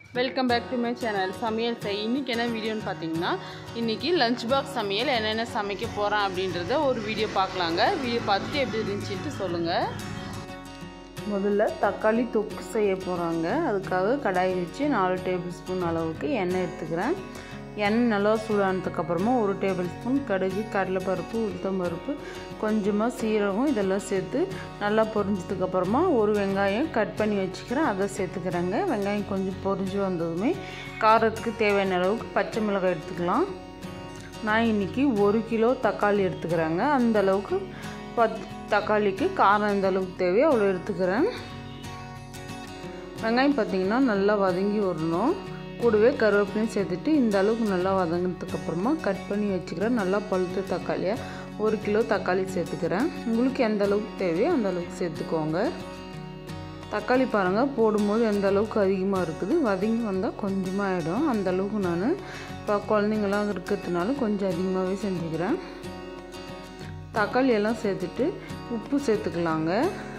welcome back to my channel சமையல் செய் இன்றைக்கி என்ன வீடியோன்னு பார்த்தீங்கன்னா இன்றைக்கி லஞ்ச் பாக்ஸ் சமையல் என்னென்ன சமைக்க போகிறேன் அப்படின்றத ஒரு வீடியோ பார்க்கலாங்க வீடியோ பார்த்துட்டு எப்படி இருந்துச்சுட்டு சொல்லுங்கள் முதல்ல தக்காளி தொக்கு செய்ய போகிறாங்க அதுக்காக கடாய் வச்சு நாலு டேபிள் ஸ்பூன் அளவுக்கு எண்ணெய் எடுத்துக்கிறேன் எண்ணெய் நல்லா சூடானதுக்கப்புறமா ஒரு டேபிள் ஸ்பூன் கடுகு கடலைப்பருப்பு உளுத்தம்பருப்பு கொஞ்சமாக சீரகம் இதெல்லாம் சேர்த்து நல்லா பொரிஞ்சதுக்கப்புறமா ஒரு வெங்காயம் கட் பண்ணி வச்சுக்கிறேன் அதை சேர்த்துக்கிறேங்க வெங்காயம் கொஞ்சம் பொரிஞ்சு வந்ததுமே காரத்துக்கு தேவையான அளவுக்கு பச்சை மிளகாய் எடுத்துக்கலாம் நான் இன்றைக்கி ஒரு கிலோ தக்காளி எடுத்துக்கிறேங்க அந்த அளவுக்கு பத் தக்காளிக்கு காரம் எந்த அளவுக்கு தேவையோ அவ்வளோ எடுத்துக்கிறேன் வெங்காயம் பார்த்திங்கன்னா நல்லா வதங்கி வரணும் கூடவே கருவேப்பிலையும் சேர்த்துட்டு இந்த அளவுக்கு நல்லா வதங்கினதுக்கப்புறமா கட் பண்ணி வச்சுக்கிறேன் நல்லா பழுத்த தக்காளியாக ஒரு கிலோ தக்காளி சேர்த்துக்கிறேன் உங்களுக்கு எந்த அளவுக்கு தேவையோ அந்த அளவுக்கு சேர்த்துக்கோங்க தக்காளி பாருங்கள் போடும்போது எந்த அளவுக்கு அதிகமாக இருக்குது வதங்கி வந்தால் கொஞ்சமாக ஆகிடும் அந்த அளவுக்கு நான் இப்போ குழந்தைங்களாம் இருக்கிறதுனால கொஞ்சம் அதிகமாகவே செஞ்சுக்கிறேன் தக்காளி எல்லாம் சேர்த்துட்டு உப்பு சேர்த்துக்கலாங்க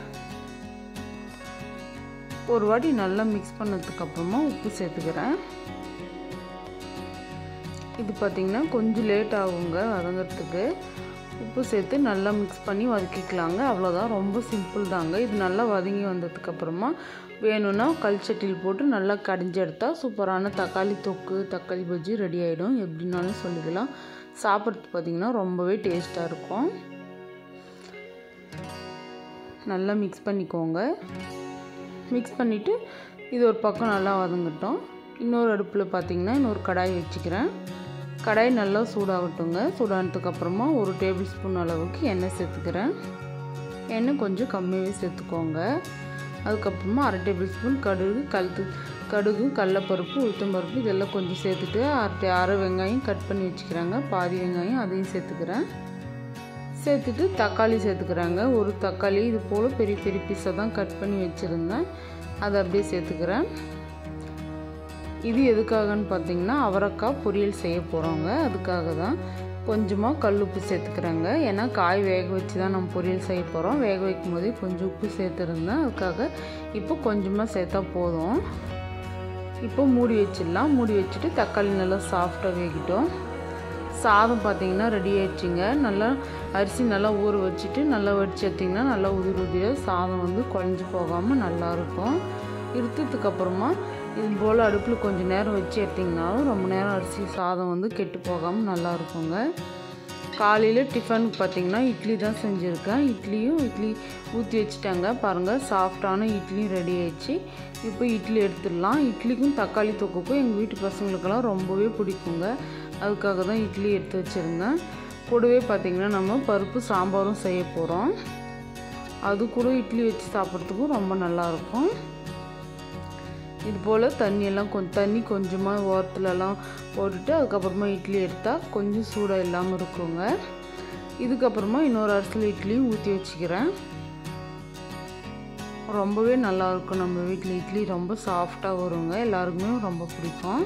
ஒரு வாட்டி நல்லா மிக்ஸ் பண்ணதுக்கப்புறமா உப்பு சேர்த்துக்கிறேன் இது பார்த்திங்கன்னா கொஞ்சம் லேட் ஆகுங்க வதங்கிறதுக்கு உப்பு சேர்த்து நல்லா மிக்ஸ் பண்ணி வதக்கிக்கலாங்க அவ்வளோதான் ரொம்ப சிம்பிள் தாங்க இது நல்லா வதங்கி வந்ததுக்கப்புறமா வேணும்னா கல் சட்டியில் போட்டு நல்லா கடிஞ்சு எடுத்தால் சூப்பரான தக்காளி தொக்கு தக்காளி பஜ்ஜி ரெடி ஆகிடும் எப்படின்னாலும் சொல்லிக்கலாம் சாப்பிட்றதுக்கு பார்த்திங்கன்னா ரொம்பவே டேஸ்ட்டாக இருக்கும் நல்லா மிக்ஸ் பண்ணிக்கோங்க மிக்ஸ் பண்ணிவிட்டு இது ஒரு பக்கம் நல்லா வதங்கட்டும் இன்னொரு அடுப்பில் பார்த்திங்கன்னா இன்னொரு கடாய் வச்சுக்கிறேன் கடாய் நல்லா சூடாகட்டுங்க சூடானதுக்கப்புறமா ஒரு டேபிள் ஸ்பூன் அளவுக்கு எண்ணெய் சேர்த்துக்கிறேன் எண்ணெய் கொஞ்சம் கம்மியாகவே சேர்த்துக்கோங்க அதுக்கப்புறமா அரை டேபிள் ஸ்பூன் கடுகு கழுத்து கடுகு கடலப்பருப்பு உளுத்தம்பருப்பு இதெல்லாம் கொஞ்சம் சேர்த்துட்டு அரை அரை வெங்காயம் கட் பண்ணி வச்சுக்கிறாங்க பாதி வெங்காயம் அதையும் சேர்த்துக்கிறேன் சேர்த்துட்டு தக்காளி சேர்த்துக்கிறாங்க ஒரு தக்காளி இது போல் பெரிய பெரிய பீஸை தான் கட் பண்ணி வச்சுருந்தேன் அதை அப்படியே சேர்த்துக்கிறேன் இது எதுக்காகன்னு பார்த்தீங்கன்னா அவரைக்காய் பொரியல் செய்ய போகிறோங்க அதுக்காக தான் கொஞ்சமாக கல் உப்பு சேர்த்துக்கிறேங்க ஏன்னா காய் வேக வச்சு தான் நம்ம பொரியல் செய்ய போகிறோம் வேக வைக்கும் போதே கொஞ்சம் உப்பு சேர்த்துருந்தேன் அதுக்காக இப்போ கொஞ்சமாக சேர்த்தா போதும் இப்போ மூடி வச்சிடலாம் மூடி வச்சுட்டு தக்காளி நல்லா சாஃப்டாக வேகிட்டோம் சாதம் பார்த்தீங்கன்னா ரெடி ஆயிடுச்சுங்க நல்லா அரிசி நல்லா ஊற வச்சுட்டு நல்லா வடிச்சு எடுத்திங்கன்னா நல்லா உதிர் உதிராக சாதம் வந்து குழஞ்சி போகாமல் நல்லாயிருக்கும் இருத்ததுக்கப்புறமா இது போல் அடுப்பில் கொஞ்சம் நேரம் வச்சு எடுத்திங்கனாலும் ரொம்ப நேரம் அரிசி சாதம் வந்து கெட்டு போகாமல் நல்லா இருக்குங்க காலையில் டிஃபனுக்கு பார்த்திங்கன்னா இட்லி தான் செஞ்சுருக்கேன் இட்லியும் இட்லி ஊற்றி வச்சுட்டாங்க பாருங்கள் சாஃப்டான இட்லியும் ரெடி ஆயிடுச்சு இப்போ இட்லி எடுத்துடலாம் இட்லிக்கும் தக்காளி தொக்குக்கும் எங்கள் வீட்டு பசங்களுக்கெல்லாம் ரொம்பவே பிடிக்குங்க அதுக்காக தான் இட்லி எடுத்து வச்சுருந்தேன் கூடவே பார்த்திங்கன்னா நம்ம பருப்பு சாம்பாரும் செய்ய போகிறோம் அது கூட இட்லி வச்சு சாப்பிட்றதுக்கும் ரொம்ப நல்லாயிருக்கும் இது போல் தண்ணியெல்லாம் கொஞ்சம் தண்ணி கொஞ்சமாக ஓரத்துலலாம் போட்டுட்டு அதுக்கப்புறமா இட்லி எடுத்தால் கொஞ்சம் சூடாக இல்லாமல் இருக்குங்க இதுக்கப்புறமா இன்னொரு அரிசியில் இட்லியும் ஊற்றி வச்சுக்கிறேன் ரொம்பவே நல்லாயிருக்கும் நம்ம வீட்டில் இட்லி ரொம்ப சாஃப்டாக வருங்க எல்லாருக்குமே ரொம்ப பிடிக்கும்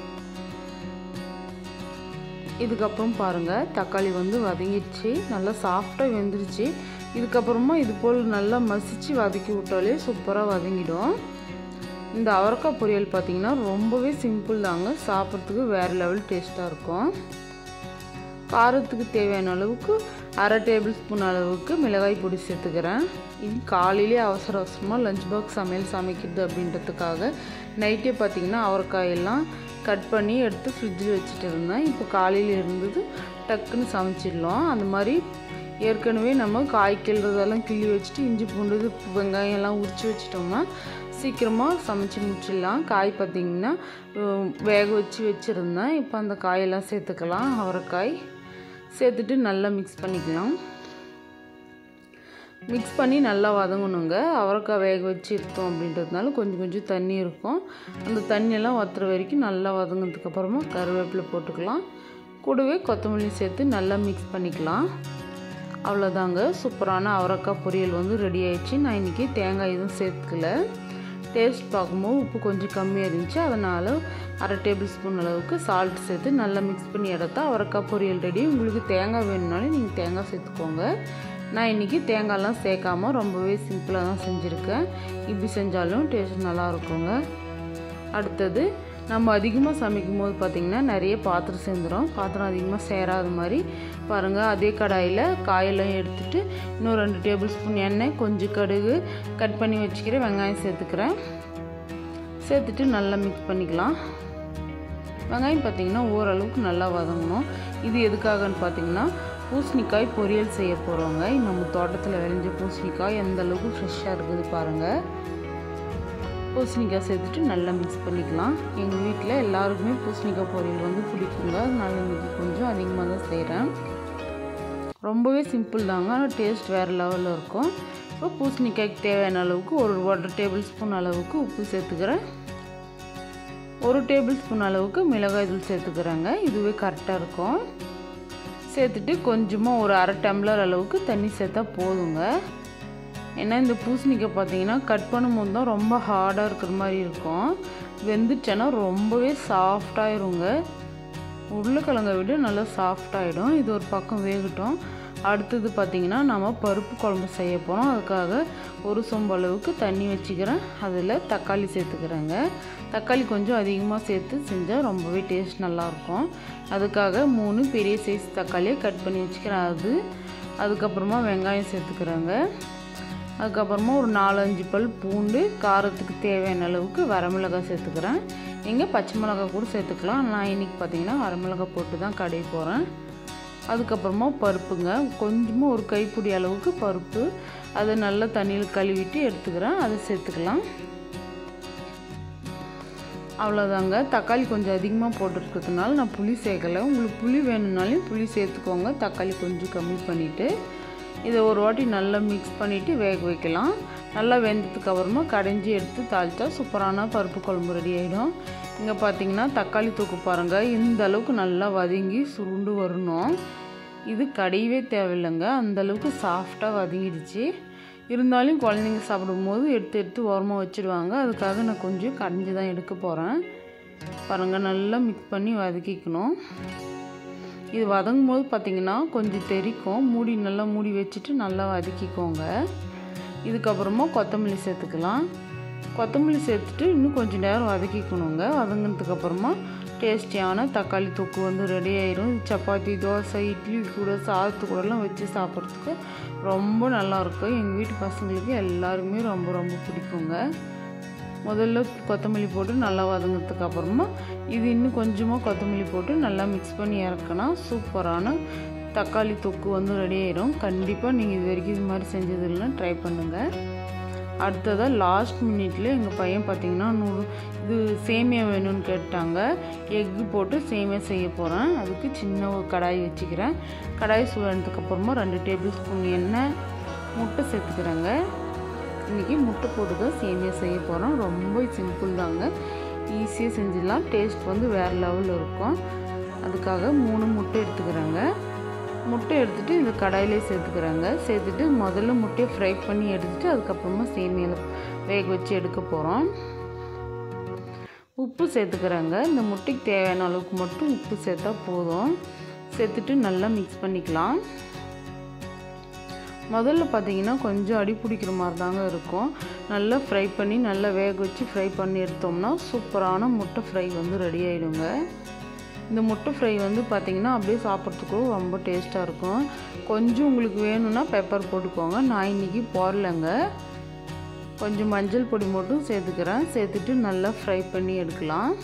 இதுக்கப்புறம் பாருங்கள் தக்காளி வந்து வதங்கிடுச்சு நல்லா சாஃப்டாக வெந்துருச்சு இதுக்கப்புறமா இது போல் நல்லா மசித்து வதக்கி விட்டாலே சூப்பராக வதங்கிடும் இந்த அவரைக்காய் பொரியல் பார்த்திங்கன்னா ரொம்பவே சிம்பிள் தாங்க சாப்பிட்றதுக்கு வேறு லெவல் டேஸ்ட்டாக இருக்கும் காரத்துக்கு தேவையான அளவுக்கு அரை டேபிள் ஸ்பூன் அளவுக்கு மிளகாய் பொடி சேர்த்துக்கிறேன் இது காலையிலே அவசர அவசரமாக லஞ்ச் பாக்ஸ் சமையல் சமைக்கிறது அப்படின்றதுக்காக நைட்டே பார்த்திங்கன்னா அவரைக்காயெல்லாம் கட் பண்ணி எடுத்து ஃப்ரிட்ஜில் வச்சுட்டு இருந்தேன் இப்போ காலையில் இருந்தது டக்குன்னு சமைச்சிடலாம் அந்த மாதிரி ஏற்கனவே நம்ம காய் கிள்றதெல்லாம் கிள்ளி வச்சுட்டு இஞ்சி பூண்டு வெங்காயம் எல்லாம் உரிச்சு வச்சிட்டோம்னா சீக்கிரமாக சமைச்சு முடிச்சிடலாம் காய் பார்த்திங்கன்னா வேக வச்சு வச்சுருந்தேன் இப்போ அந்த காயெல்லாம் சேர்த்துக்கலாம் அவரைக்காய் சேர்த்துட்டு நல்லா மிக்ஸ் பண்ணிக்கலாம் மிக்ஸ் பண்ணி நல்லா வதங்கணுங்க அவரைக்காய் வேக வச்சு எடுத்தோம் அப்படின்றதுனால கொஞ்சம் கொஞ்சம் தண்ணி இருக்கும் அந்த தண்ணியெல்லாம் வத்துற வரைக்கும் நல்லா வதங்கினதுக்கப்புறமா கருவேப்பிலை போட்டுக்கலாம் கூடவே கொத்தமல்லி சேர்த்து நல்லா மிக்ஸ் பண்ணிக்கலாம் அவ்வளோதாங்க சூப்பரான அவரைக்காய் பொரியல் வந்து ரெடி ஆயிடுச்சு நான் இன்றைக்கி தேங்காய் எதுவும் சேர்த்துக்கல டேஸ்ட் பார்க்கும்போது உப்பு கொஞ்சம் கம்மியாக இருந்துச்சு அதனால் அரை டேபிள் ஸ்பூன் அளவுக்கு சால்ட் சேர்த்து நல்லா மிக்ஸ் பண்ணி எடுத்தால் அவரைக்காய் பொரியல் ரெடி உங்களுக்கு தேங்காய் வேணும்னாலும் நீங்கள் தேங்காய் சேர்த்துக்கோங்க நான் இன்றைக்கி தேங்காய்லாம் சேர்க்காம ரொம்பவே சிம்பிளாக தான் செஞ்சுருக்கேன் இப்படி செஞ்சாலும் டேஸ்ட் நல்லா இருக்குங்க அடுத்தது நம்ம அதிகமாக சமைக்கும் போது பார்த்திங்கன்னா நிறைய பாத்திரம் சேர்ந்துடும் பாத்திரம் அதிகமாக சேராத மாதிரி பாருங்கள் அதே கடாயில் காயெல்லாம் எடுத்துகிட்டு இன்னும் ரெண்டு டேபிள் ஸ்பூன் எண்ணெய் கொஞ்சம் கடுகு கட் பண்ணி வச்சுக்கிற வெங்காயம் சேர்த்துக்கிறேன் சேர்த்துட்டு நல்லா மிக்ஸ் பண்ணிக்கலாம் வெங்காயம் பார்த்திங்கன்னா ஓரளவுக்கு நல்லா வதங்கணும் இது எதுக்காகன்னு பார்த்தீங்கன்னா பூசணிக்காய் பொரியல் செய்ய போகிறவங்க நம்ம தோட்டத்தில் விளைஞ்ச பூசணிக்காய் எந்த அளவுக்கு ஃப்ரெஷ்ஷாக இருக்குது பாருங்கள் பூசணிக்காய் சேர்த்துட்டு நல்லா மிக்ஸ் பண்ணிக்கலாம் எங்கள் வீட்டில் எல்லாருக்குமே பூசணிக்காய் பொரியல் வந்து பிடிக்குங்க அதனால இன்றைக்கி கொஞ்சம் அதிகமாக தான் செய்கிறேன் ரொம்பவே சிம்பிள் தாங்க ஆனால் டேஸ்ட் வேறு லெவலில் இருக்கும் இப்போ பூசணிக்காய்க்கு தேவையான அளவுக்கு ஒரு ஒன்றரை டேபிள் ஸ்பூன் அளவுக்கு உப்பு சேர்த்துக்கிறேன் ஒரு டேபிள் ஸ்பூன் அளவுக்கு மிளகாய் தூள் சேர்த்துக்கிறேங்க இதுவே கரெக்டாக இருக்கும் சேர்த்துட்டு கொஞ்சமாக ஒரு அரை டம்ளர் அளவுக்கு தண்ணி சேர்த்தா போதுங்க ஏன்னா இந்த பூசணிக்காய் பார்த்தீங்கன்னா கட் பண்ணும்போது தான் ரொம்ப ஹார்டாக இருக்கிற மாதிரி இருக்கும் வெந்துச்சேன்னா ரொம்பவே சாஃப்டாயிருங்க உருளைக்கிழங்கை விட நல்லா சாஃப்டாகிடும் இது ஒரு பக்கம் வேகட்டும் அடுத்தது பார்த்திங்கன்னா நம்ம பருப்பு குழம்பு செய்ய போகிறோம் அதுக்காக ஒரு சொம்பு அளவுக்கு தண்ணி வச்சுக்கிறேன் அதில் தக்காளி சேர்த்துக்கிறேங்க தக்காளி கொஞ்சம் அதிகமாக சேர்த்து செஞ்சால் ரொம்பவே டேஸ்ட் நல்லாயிருக்கும் அதுக்காக மூணு பெரிய சைஸ் தக்காளியை கட் பண்ணி வச்சுக்கிறேன் அது அதுக்கப்புறமா வெங்காயம் சேர்த்துக்கிறேங்க அதுக்கப்புறமா ஒரு நாலஞ்சு பல் பூண்டு காரத்துக்கு தேவையான அளவுக்கு வரமிளகாய் சேர்த்துக்கிறேன் எங்கே பச்சை மிளகாய் கூட சேர்த்துக்கலாம் நான் இன்றைக்கி பார்த்தீங்கன்னா வரமிளகாய் போட்டு தான் கடைய போகிறேன் அதுக்கப்புறமா பருப்புங்க கொஞ்சமாக ஒரு கைப்பிடி அளவுக்கு பருப்பு அதை நல்லா தண்ணியில் கழுவிட்டு எடுத்துக்கிறேன் அதை சேர்த்துக்கலாம் அவ்வளோதாங்க தக்காளி கொஞ்சம் அதிகமாக போட்டுருக்கிறதுனால நான் புளி சேர்க்கலை உங்களுக்கு புளி வேணும்னாலும் புளி சேர்த்துக்கோங்க தக்காளி கொஞ்சம் கம்மி பண்ணிவிட்டு இதை ஒரு வாட்டி நல்லா மிக்ஸ் பண்ணிவிட்டு வேக வைக்கலாம் நல்லா வெந்ததுக்கு அப்புறமா கடைஞ்சி எடுத்து தாளித்தா சூப்பரான பருப்பு குழம்பு ரெடி ஆகிடும் இங்கே பார்த்தீங்கன்னா தக்காளி தூக்கு பாருங்கள் இந்த அளவுக்கு நல்லா வதங்கி சுருண்டு வரணும் இது கடையவே தேவையில்லைங்க அந்தளவுக்கு சாஃப்டாக வதங்கிடுச்சு இருந்தாலும் குழந்தைங்க சாப்பிடும்போது எடுத்து எடுத்து ஓரமாக வச்சுடுவாங்க அதுக்காக நான் கொஞ்சம் கடைஞ்சி தான் எடுக்க போகிறேன் பாருங்கள் நல்லா மிக்ஸ் பண்ணி வதக்கிக்கணும் இது வதங்கும் போது பார்த்திங்கன்னா கொஞ்சம் தெறிக்கும் மூடி நல்லா மூடி வச்சுட்டு நல்லா வதக்கிக்கோங்க இதுக்கப்புறமா கொத்தமல்லி சேர்த்துக்கலாம் கொத்தமல்லி சேர்த்துட்டு இன்னும் கொஞ்சம் நேரம் வதக்கிக்கணுங்க வதங்கினதுக்கப்புறமா டேஸ்டியான தக்காளி தொக்கு வந்து ரெடி ஆயிரும் சப்பாத்தி தோசை இட்லி கூட சாதத்து கூடலாம் வச்சு சாப்பிட்றதுக்கு ரொம்ப நல்லாயிருக்கும் எங்கள் வீட்டு பசங்களுக்கு எல்லாருமே ரொம்ப ரொம்ப பிடிக்குங்க முதல்ல கொத்தமல்லி போட்டு நல்லா வதங்கினதுக்கு அப்புறமா இது இன்னும் கொஞ்சமாக கொத்தமல்லி போட்டு நல்லா மிக்ஸ் பண்ணி இறக்குனா சூப்பரான தக்காளி தொக்கு வந்து ரெடி ஆயிடும் கண்டிப்பாக நீங்கள் இது வரைக்கும் இது மாதிரி செஞ்சது இல்லைன்னா ட்ரை பண்ணுங்கள் அடுத்ததாக லாஸ்ட் மினிட்ல எங்கள் பையன் பார்த்தீங்கன்னா நூறு இது சேமியா வேணும்னு கேட்டாங்க எக்கு போட்டு சேமியா செய்ய போகிறேன் அதுக்கு சின்ன ஒரு கடாய் வச்சுக்கிறேன் கடாய் சூடானதுக்கப்புறமா ரெண்டு டேபிள் ஸ்பூன் எண்ணெய் முட்டை சேர்த்துக்கிறேங்க இன்றைக்கி முட்டை போட்டு தான் சேமியா செய்ய போகிறோம் ரொம்ப சிம்பிள் தாங்க ஈஸியாக செஞ்சிடலாம் டேஸ்ட் வந்து வேறு லெவலில் இருக்கும் அதுக்காக மூணு முட்டை எடுத்துக்கிறேங்க முட்டை எடுத்துகிட்டு இந்த கடாயிலே சேர்த்துக்கிறாங்க சேர்த்துட்டு முதல்ல முட்டையை ஃப்ரை பண்ணி எடுத்துகிட்டு அதுக்கப்புறமா சேமியாவில் வேக வச்சு எடுக்க போகிறோம் உப்பு சேர்த்துக்கிறாங்க இந்த முட்டைக்கு தேவையான அளவுக்கு மட்டும் உப்பு சேர்த்தா போதும் சேர்த்துட்டு நல்லா மிக்ஸ் பண்ணிக்கலாம் முதல்ல பார்த்தீங்கன்னா கொஞ்சம் அடி பிடிக்கிற மாதிரி தாங்க இருக்கும் நல்லா ஃப்ரை பண்ணி நல்லா வேக வச்சு ஃப்ரை பண்ணி எடுத்தோம்னா சூப்பரான முட்டை ஃப்ரை வந்து ரெடி ஆகிடுங்க இந்த முட்டை ஃப்ரை வந்து பார்த்திங்கன்னா அப்படியே சாப்பிட்றதுக்கும் ரொம்ப டேஸ்ட்டாக இருக்கும் கொஞ்சம் உங்களுக்கு வேணும்னா பெப்பர் போட்டுக்கோங்க நான் இன்றைக்கி போடலைங்க கொஞ்சம் மஞ்சள் பொடி மட்டும் சேர்த்துக்கிறேன் சேர்த்துட்டு நல்லா ஃப்ரை பண்ணி எடுக்கலாம்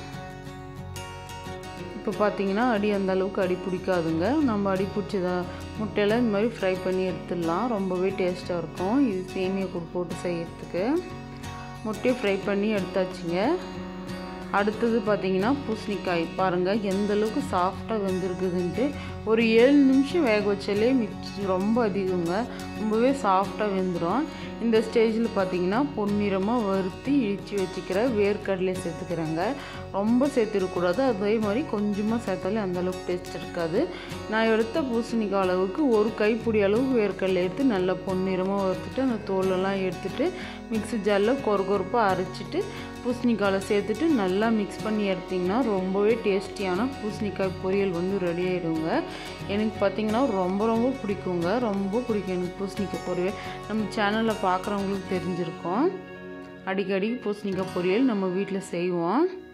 இப்போ பார்த்தீங்கன்னா அடி அந்த அளவுக்கு அடி பிடிக்காதுங்க நம்ம அடி பிடிச்சதா முட்டையில் இந்த மாதிரி ஃப்ரை பண்ணி எடுத்துடலாம் ரொம்பவே டேஸ்ட்டாக இருக்கும் இது சேமியா கூட போட்டு செய்யறதுக்கு முட்டையை ஃப்ரை பண்ணி எடுத்தாச்சுங்க அடுத்தது பார்த்தீங்கன்னா பூசணிக்காய் பாருங்கள் எந்த அளவுக்கு சாஃப்டாக வெந்திருக்குதுன்ட்டு ஒரு ஏழு நிமிஷம் வேக வச்சாலே மிக்ஸ் ரொம்ப அதிகங்க ரொம்பவே சாஃப்டாக வெந்துடும் இந்த ஸ்டேஜில் பார்த்தீங்கன்னா பொன்னிறமாக வறுத்து இடித்து வச்சுக்கிற வேர்க்கடலை சேர்த்துக்கிறேங்க ரொம்ப சேர்த்துடக்கூடாது அதே மாதிரி கொஞ்சமாக சேர்த்தாலே அந்தளவுக்கு டேஸ்ட் இருக்காது நான் எடுத்த பூசணிக்காய் அளவுக்கு ஒரு கைப்பிடி அளவுக்கு வேர்க்கடலை எடுத்து நல்லா பொன்னிறமாக வறுத்துட்டு அந்த தோலெல்லாம் எடுத்துட்டு மிக்ஸி ஜாரில் கொர கொரப்பாக அரைச்சிட்டு பூசணிக்காயில் சேர்த்துட்டு நல்லா மிக்ஸ் பண்ணி எடுத்திங்கன்னா ரொம்பவே டேஸ்டியான பூசணிக்காய் பொரியல் வந்து ரெடி ஆகிடுங்க எனக்கு பார்த்திங்கன்னா ரொம்ப ரொம்ப பிடிக்குங்க ரொம்ப பிடிக்கும் எனக்கு பூசணிக்காய் பொரியல் நம்ம சேனலில் பார்க்குறவங்களுக்கு தெரிஞ்சிருக்கோம் அடிக்கடி பூசணிக்காய் பொரியல் நம்ம வீட்டில் செய்வோம்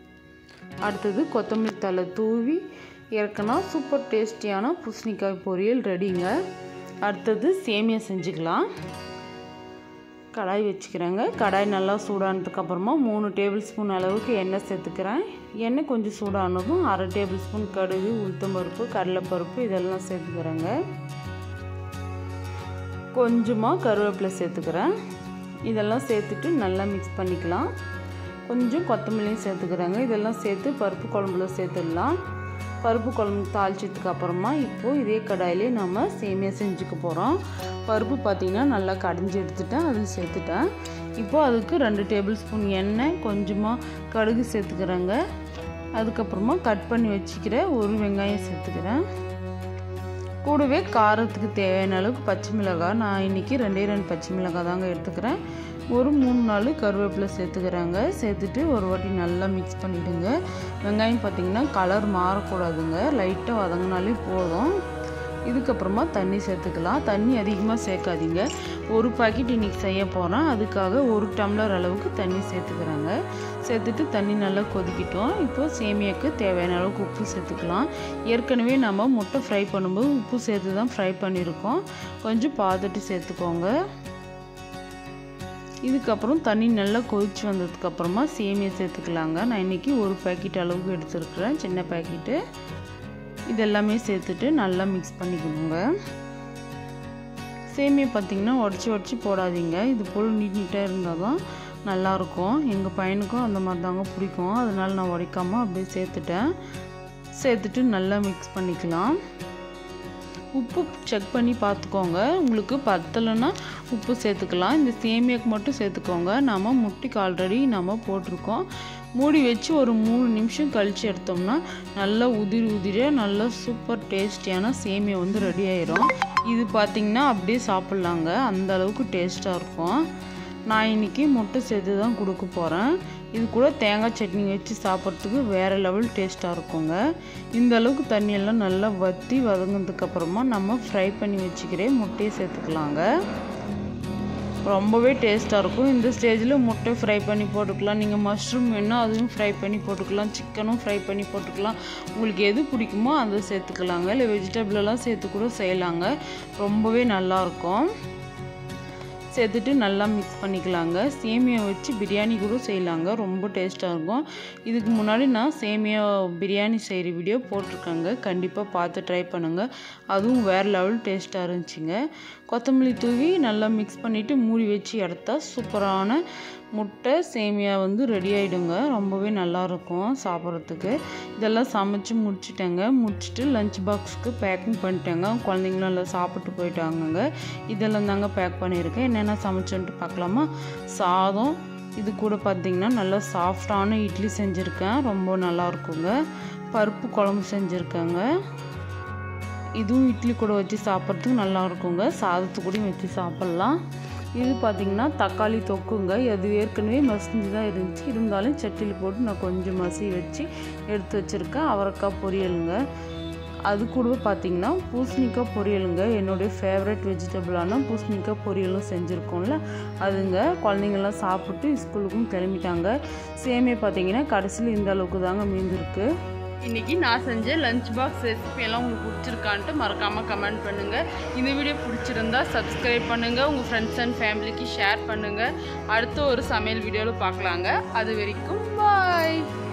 அடுத்தது கொத்தமல்லி தலை தூவி இறக்குனா சூப்பர் டேஸ்டியான பூசணிக்காய் பொரியல் ரெடிங்க அடுத்தது சேமியா செஞ்சுக்கலாம் கடாய் வச்சுக்கிறேங்க கடாய் நல்லா சூடானதுக்கப்புறமா மூணு டேபிள் ஸ்பூன் அளவுக்கு எண்ணெய் சேர்த்துக்கிறேன் எண்ணெய் கொஞ்சம் சூடானதும் அரை டேபிள் ஸ்பூன் கடுகு உளுத்தம்பருப்பு கடலைப்பருப்பு இதெல்லாம் சேர்த்துக்கிறேங்க கொஞ்சமாக கருவேப்பிலை சேர்த்துக்கிறேன் இதெல்லாம் சேர்த்துட்டு நல்லா மிக்ஸ் பண்ணிக்கலாம் கொஞ்சம் கொத்தமல்லியும் சேர்த்துக்கிறேங்க இதெல்லாம் சேர்த்து பருப்பு குழம்புல சேர்த்துடலாம் பருப்பு குழம்பு தாளிச்சதுக்கு அப்புறமா இப்போது இதே கடாயிலே நம்ம சேமியா செஞ்சுக்க போகிறோம் பருப்பு பார்த்திங்கன்னா நல்லா கடைஞ்சி எடுத்துட்டேன் அதில் சேர்த்துட்டேன் இப்போது அதுக்கு ரெண்டு டேபிள் ஸ்பூன் எண்ணெய் கொஞ்சமாக கடுகு சேர்த்துக்கிறேங்க அதுக்கப்புறமா கட் பண்ணி வச்சுக்கிற ஒரு வெங்காயம் சேர்த்துக்கிறேன் கூடவே காரத்துக்கு தேவையான அளவுக்கு பச்சை மிளகாய் நான் இன்றைக்கி ரெண்டே ரெண்டு பச்சை மிளகாய் தாங்க எடுத்துக்கிறேன் ஒரு மூணு நாள் கருவேப்பிலை சேர்த்துக்கிறாங்க சேர்த்துட்டு ஒரு வாட்டி நல்லா மிக்ஸ் பண்ணிவிடுங்க வெங்காயம் பார்த்திங்கன்னா கலர் மாறக்கூடாதுங்க லைட்டாக வதங்கினாலே போதும் இதுக்கப்புறமா தண்ணி சேர்த்துக்கலாம் தண்ணி அதிகமாக சேர்க்காதீங்க ஒரு பாக்கெட் இன்றைக்கி செய்ய போகிறேன் அதுக்காக ஒரு டம்ளர் அளவுக்கு தண்ணி சேர்த்துக்கிறாங்க சேர்த்துட்டு தண்ணி நல்லா கொதிக்கிட்டோம் இப்போ சேமியாவுக்கு தேவையான அளவுக்கு உப்பு சேர்த்துக்கலாம் ஏற்கனவே நம்ம முட்டை ஃப்ரை பண்ணும்போது உப்பு சேர்த்து தான் ஃப்ரை பண்ணியிருக்கோம் கொஞ்சம் பார்த்துட்டு சேர்த்துக்கோங்க இதுக்கப்புறம் தண்ணி நல்லா கொதிச்சு வந்ததுக்கப்புறமா சேமியா சேர்த்துக்கலாங்க நான் இன்றைக்கி ஒரு பேக்கெட் அளவுக்கு எடுத்துருக்குறேன் சின்ன பேக்கெட்டு இதெல்லாமே சேர்த்துட்டு நல்லா மிக்ஸ் பண்ணிக்கணுங்க சேமியா பார்த்திங்கன்னா உடச்சி உடச்சி போடாதீங்க இது போல் நீட் நீட்டாக இருந்தால் தான் நல்லாயிருக்கும் எங்கள் பையனுக்கும் அந்த மாதிரி தாங்க பிடிக்கும் அதனால் நான் உடைக்காமல் அப்படியே சேர்த்துட்டேன் சேர்த்துட்டு நல்லா மிக்ஸ் பண்ணிக்கலாம் உப்பு செக் பண்ணி பார்த்துக்கோங்க உங்களுக்கு பத்தலைன்னா உப்பு சேர்த்துக்கலாம் இந்த சேமியாக்கு மட்டும் சேர்த்துக்கோங்க நம்ம முட்டைக்கு ஆல்ரெடி நம்ம போட்டிருக்கோம் மூடி வச்சு ஒரு மூணு நிமிஷம் கழித்து எடுத்தோம்னா நல்லா உதிரி உதிரியாக நல்லா சூப்பர் டேஸ்டியான சேமியா வந்து ரெடி ஆயிரும் இது பார்த்திங்கன்னா அப்படியே சாப்பிட்லாங்க அந்த அளவுக்கு டேஸ்ட்டாக இருக்கும் நான் இன்றைக்கி முட்டை சேர்த்து தான் கொடுக்க போகிறேன் இது கூட தேங்காய் சட்னி வச்சு சாப்பிட்றதுக்கு வேறு லெவல் டேஸ்ட்டாக இருக்குங்க இந்த அளவுக்கு தண்ணியெல்லாம் நல்லா வற்றி வதங்கினதுக்கப்புறமா நம்ம ஃப்ரை பண்ணி வச்சுக்கிறே முட்டையை சேர்த்துக்கலாங்க ரொம்பவே டேஸ்ட்டாக இருக்கும் இந்த ஸ்டேஜில் முட்டை ஃப்ரை பண்ணி போட்டுக்கலாம் நீங்கள் மஷ்ரூம் வேணும் அதுவும் ஃப்ரை பண்ணி போட்டுக்கலாம் சிக்கனும் ஃப்ரை பண்ணி போட்டுக்கலாம் உங்களுக்கு எது பிடிக்குமோ அதை சேர்த்துக்கலாங்க இல்லை வெஜிடபிளெல்லாம் சேர்த்து கூட செய்யலாங்க ரொம்பவே நல்லாயிருக்கும் சேர்த்துட்டு நல்லா மிக்ஸ் பண்ணிக்கலாங்க சேமியா வச்சு பிரியாணி கூட செய்யலாங்க ரொம்ப டேஸ்ட்டாக இருக்கும் இதுக்கு முன்னாடி நான் சேமியா பிரியாணி செய்கிற வீடியோ போட்டிருக்கேங்க கண்டிப்பாக பார்த்து ட்ரை பண்ணுங்கள் அதுவும் வேறு லெவல் டேஸ்ட்டாக இருந்துச்சுங்க கொத்தமல்லி தூவி நல்லா மிக்ஸ் பண்ணிவிட்டு மூடி வச்சு எடுத்தா சூப்பரான முட்டை சேமியா வந்து ரெடி ஆகிடுங்க ரொம்பவே நல்லாயிருக்கும் சாப்பிட்றதுக்கு இதெல்லாம் சமைச்சு முடிச்சிட்டேங்க முடிச்சுட்டு லஞ்ச் பாக்ஸுக்கு பேக்கிங் பண்ணிட்டேங்க குழந்தைங்களும் எல்லாம் சாப்பிட்டு போயிட்டாங்கங்க இதெல்லாம் தாங்க பேக் பண்ணியிருக்கேன் என்னென்ன சமைச்சோன்ட்டு பார்க்கலாமா சாதம் இது கூட பார்த்திங்கன்னா நல்லா சாஃப்டான இட்லி செஞ்சுருக்கேன் ரொம்ப நல்லா இருக்குங்க பருப்பு குழம்பு செஞ்சுருக்கேங்க இதுவும் இட்லி கூட வச்சு சாப்பிட்றதுக்கு நல்லா இருக்குங்க சாதத்து கூடயும் வச்சு சாப்பிட்லாம் இது பார்த்திங்கன்னா தக்காளி தொக்குங்க அது ஏற்கனவே மசிஞ்சு தான் இருந்துச்சு இருந்தாலும் சட்டியில் போட்டு நான் கொஞ்சம் மசி வச்சு எடுத்து வச்சுருக்கேன் அவரைக்காய் பொரியலுங்க அது கூட பார்த்திங்கன்னா பூசணிக்காய் பொரியலுங்க என்னுடைய ஃபேவரட் வெஜிடபிளான பூசணிக்காய் பொரியலும் செஞ்சுருக்கோம்ல அதுங்க குழந்தைங்கள்லாம் சாப்பிட்டு ஸ்கூலுக்கும் கிளம்பிட்டாங்க சேமே பார்த்திங்கன்னா கடைசியில் இந்த அளவுக்கு தாங்க மீந்திருக்கு இன்றைக்கி நான் செஞ்ச லஞ்ச் பாக்ஸ் ரெசிபி எல்லாம் உங்களுக்கு பிடிச்சிருக்கான்ட்டு மறக்காமல் கமெண்ட் பண்ணுங்கள் இந்த வீடியோ பிடிச்சிருந்தா சப்ஸ்கிரைப் பண்ணுங்கள் உங்கள் ஃப்ரெண்ட்ஸ் அண்ட் ஃபேமிலிக்கு ஷேர் பண்ணுங்கள் அடுத்த ஒரு சமையல் வீடியோவில் பார்க்கலாங்க அது வரைக்கும் பாய்